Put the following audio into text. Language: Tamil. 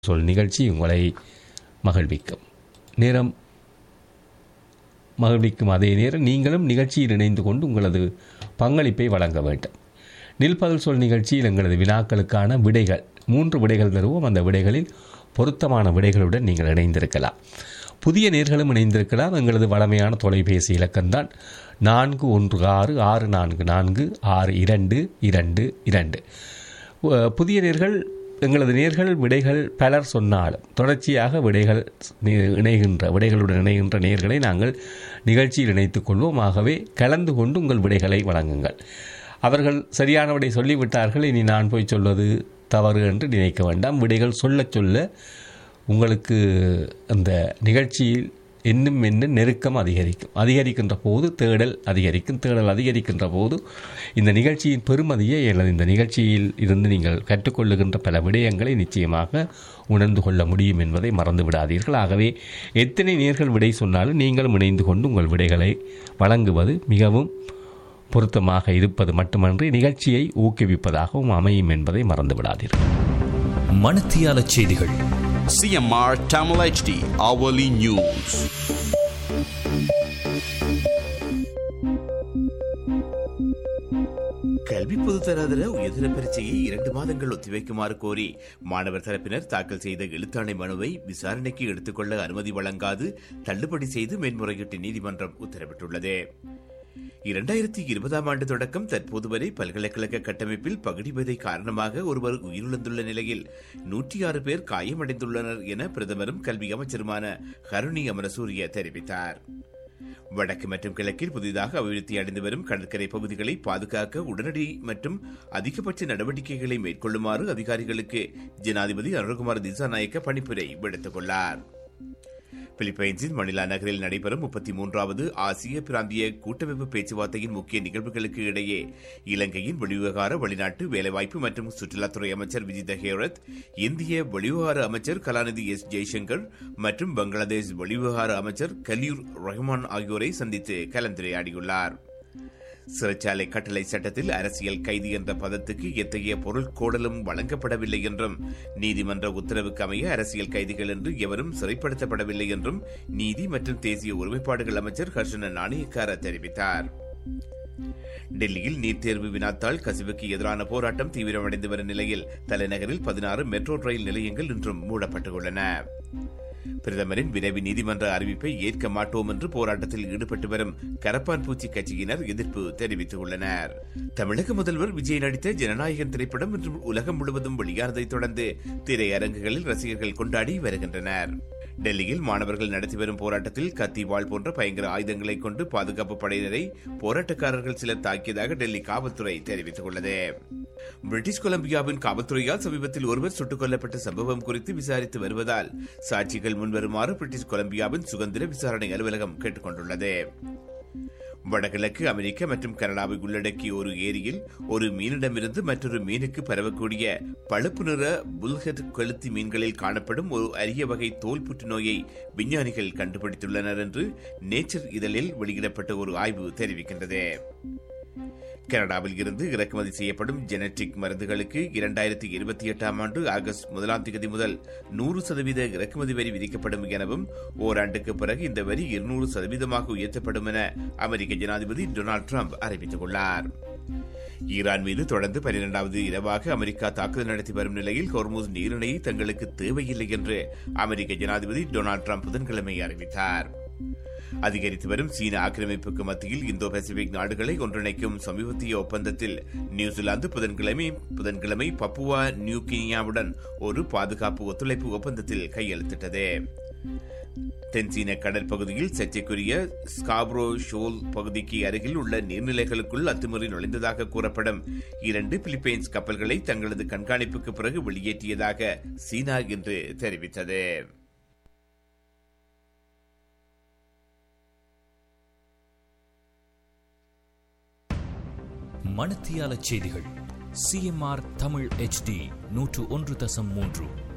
சொல் நிகழ்ச்சி உங்களை மகிழ்விக்கும் நேரம் மகிழ்விக்கும் அதே நேரம் நீங்களும் நிகழ்ச்சியில் இணைந்து கொண்டு உங்களது பங்களிப்பை வழங்க வேண்டும் நில்பதல் சொல் நிகழ்ச்சியில் எங்களது வினாக்களுக்கான விடைகள் மூன்று விடைகள் தருவோம் அந்த விடைகளில் பொருத்தமான விடைகளுடன் நீங்கள் இணைந்திருக்கலாம் புதிய நேர்களும் இணைந்திருக்கலாம் எங்களது வளமையான தொலைபேசி இலக்கம்தான் நான்கு ஒன்று ஆறு ஆறு நான்கு நான்கு ஆறு இரண்டு இரண்டு இரண்டு உ- புதிய நேர்கள் எங்களது நேர்கள் விடைகள் பலர் சொன்னாலும் தொடர்ச்சியாக விடைகள் நி- இணைகின்ற விடைகளுடன் இணைகின்ற நேர்களை நாங்கள் நிகழ்ச்சியில் இணைத்துக் கொள்வோம் ஆகவே கலந்து கொண்டு உங்கள் விடைகளை வழங்குங்கள் அவர்கள் சரியான விடை சொல்லிவிட்டார்கள் இனி நான் போய் சொல்வது தவறு என்று நினைக்க வேண்டாம் விடைகள் சொல்லச் சொல்ல உங்களுக்கு அந்த நிகழ்ச்சியில் இன்னும் இன்னும் நெருக்கம் அதிகரிக்கும் அதிகரிக்கின்ற போது தேடல் அதிகரிக்கும் தேடல் அதிகரிக்கின்ற போது இந்த நிகழ்ச்சியின் பெருமதியை அல்லது இந்த நிகழ்ச்சியில் இருந்து நீங்கள் கற்றுக்கொள்ளுகின்ற பல விடயங்களை நிச்சயமாக உணர்ந்து கொள்ள முடியும் என்பதை மறந்து விடாதீர்கள் ஆகவே எத்தனை நேர்கள் விடை சொன்னாலும் நீங்களும் இணைந்து கொண்டு உங்கள் விடைகளை வழங்குவது மிகவும் பொருத்தமாக இருப்பது மட்டுமன்றி நிகழ்ச்சியை ஊக்குவிப்பதாகவும் அமையும் என்பதை மறந்து விடாதீர்கள் மணத்தியால செய்திகள் CMR Tamil HD Hourly News. கல்வி பொதுத்தராதர உயர்தர பரீட்சையை இரண்டு மாதங்கள் ஒத்திவைக்குமாறு கோரி மாணவர் தரப்பினர் தாக்கல் செய்த எழுத்தாணை மனுவை விசாரணைக்கு எடுத்துக்கொள்ள அனுமதி வழங்காது தள்ளுபடி செய்து மேன்முறையீட்டு நீதிமன்றம் உத்தரவிட்டுள்ளது இரண்டாயிரத்தி இருபதாம் ஆண்டு தொடக்கம் தற்போது வரை பல்கலைக்கழக கட்டமைப்பில் பகுடிவதை காரணமாக ஒருவர் உயிரிழந்துள்ள நிலையில் நூற்றி ஆறு பேர் காயமடைந்துள்ளனர் என பிரதமரும் கல்வி அமைச்சருமான ஹருணி அமரசூரிய தெரிவித்தார் வடக்கு மற்றும் கிழக்கில் புதிதாக அபிவிருத்தி அடைந்து வரும் கடற்கரை பகுதிகளை பாதுகாக்க உடனடி மற்றும் அதிகபட்ச நடவடிக்கைகளை மேற்கொள்ளுமாறு அதிகாரிகளுக்கு ஜனாதிபதி அருண்குமார் திசாநாயக்க பணிப்புரை விடுத்துள்ளார் பிலிப்பைன்ஸின் மணிலா நகரில் நடைபெறும் முப்பத்தி மூன்றாவது ஆசிய பிராந்திய கூட்டமைப்பு பேச்சுவார்த்தையின் முக்கிய நிகழ்வுகளுக்கு இடையே இலங்கையின் வெளிவிவகார வெளிநாட்டு வேலைவாய்ப்பு மற்றும் சுற்றுலாத்துறை அமைச்சர் விஜித ஹேரத் இந்திய வெளிவிவகார அமைச்சர் கலாநிதி எஸ் ஜெய்சங்கர் மற்றும் பங்களாதேஷ் வெளிவிவகார அமைச்சர் கலியூர் ரஹ்மான் ஆகியோரை சந்தித்து கலந்துரையாடியுள்ளார் சிறைச்சாலை கட்டளை சட்டத்தில் அரசியல் கைதி என்ற பதத்துக்கு எத்தகைய பொருள் கோடலும் வழங்கப்படவில்லை என்றும் நீதிமன்ற உத்தரவுக்கு அமைய அரசியல் கைதிகள் என்று எவரும் சிறைப்படுத்தப்படவில்லை என்றும் நீதி மற்றும் தேசிய ஒருமைப்பாடுகள் அமைச்சர் ஹர்ஷன நாணயக்கார தெரிவித்தார் டெல்லியில் நீட் தேர்வு வினாத்தாள் கசிவுக்கு எதிரான போராட்டம் தீவிரமடைந்து வரும் நிலையில் தலைநகரில் பதினாறு மெட்ரோ ரயில் நிலையங்கள் இன்றும் மூடப்பட்டுள்ளன பிரதமரின் விரைவு நீதிமன்ற அறிவிப்பை ஏற்க மாட்டோம் என்று போராட்டத்தில் ஈடுபட்டு வரும் கரப்பான் பூச்சி கட்சியினர் எதிர்ப்பு தெரிவித்துள்ளனர் தமிழக முதல்வர் விஜய் நடித்த ஜனநாயகன் திரைப்படம் இன்று உலகம் முழுவதும் வெளியானதைத் தொடர்ந்து திரையரங்குகளில் ரசிகர்கள் கொண்டாடி வருகின்றனர் டெல்லியில் மாணவர்கள் நடத்தி வரும் போராட்டத்தில் கத்தி வாள் போன்ற பயங்கர ஆயுதங்களை கொண்டு பாதுகாப்பு படையினரை போராட்டக்காரர்கள் சிலர் தாக்கியதாக டெல்லி காவல்துறை தெரிவித்துள்ளது பிரிட்டிஷ் கொலம்பியாவின் காவல்துறையால் சமீபத்தில் ஒருவர் சுட்டுக் கொல்லப்பட்ட சம்பவம் குறித்து விசாரித்து வருவதால் சாட்சிகள் முன்வருமாறு பிரிட்டிஷ் கொலம்பியாவின் சுதந்திர விசாரணை அலுவலகம் கேட்டுக் கொண்டுள்ளது வடகிழக்கு அமெரிக்கா மற்றும் கனடாவை உள்ளடக்கிய ஒரு ஏரியில் ஒரு மீனிடமிருந்து மற்றொரு மீனுக்கு பரவக்கூடிய பழுப்பு நிற புல்ஹெட் கொளுத்தி மீன்களில் காணப்படும் ஒரு அரிய வகை தோல் புற்றுநோயை விஞ்ஞானிகள் கண்டுபிடித்துள்ளனர் என்று நேச்சர் இதழில் வெளியிடப்பட்ட ஒரு ஆய்வு தெரிவிக்கின்றது கனடாவில் இருந்து இறக்குமதி செய்யப்படும் ஜெனடிக் மருந்துகளுக்கு இரண்டாயிரத்தி இருபத்தி எட்டாம் ஆண்டு ஆகஸ்ட் முதலாம் தேதி முதல் நூறு சதவீத இறக்குமதி வரி விதிக்கப்படும் எனவும் ஓராண்டுக்கு பிறகு இந்த வரி இருநூறு சதவீதமாக உயர்த்தப்படும் என அமெரிக்க ஜனாதிபதி டொனால்டு டிரம்ப் அறிவித்துள்ளார் ஈரான் மீது தொடர்ந்து பனிரெண்டாவது இரவாக அமெரிக்கா தாக்குதல் நடத்தி வரும் நிலையில் ஹோர்முஸ் நீரிணையை தங்களுக்கு தேவையில்லை என்று அமெரிக்க ஜனாதிபதி டொனால்டு டிரம்ப் புதன்கிழமை அறிவித்தார் அதிகரித்து வரும் சீன ஆக்கிரமிப்புக்கு மத்தியில் இந்தோ பசிபிக் நாடுகளை ஒன்றிணைக்கும் சமீபத்திய ஒப்பந்தத்தில் நியூசிலாந்து புதன்கிழமை புதன்கிழமை பப்புவா நியூ கினியாவுடன் ஒரு பாதுகாப்பு ஒத்துழைப்பு ஒப்பந்தத்தில் கையெழுத்திட்டது தென்சீன கடற்பகுதியில் சர்ச்சைக்குரிய ஸ்காப்ரோ ஷோல் பகுதிக்கு அருகில் உள்ள நீர்நிலைகளுக்குள் அத்துமீறி நுழைந்ததாக கூறப்படும் இரண்டு பிலிப்பைன்ஸ் கப்பல்களை தங்களது கண்காணிப்புக்கு பிறகு வெளியேற்றியதாக சீனா இன்று தெரிவித்தது மணத்தியால செய்திகள் சிஎம்ஆர் தமிழ் HD நூற்று ஒன்று தசம் மூன்று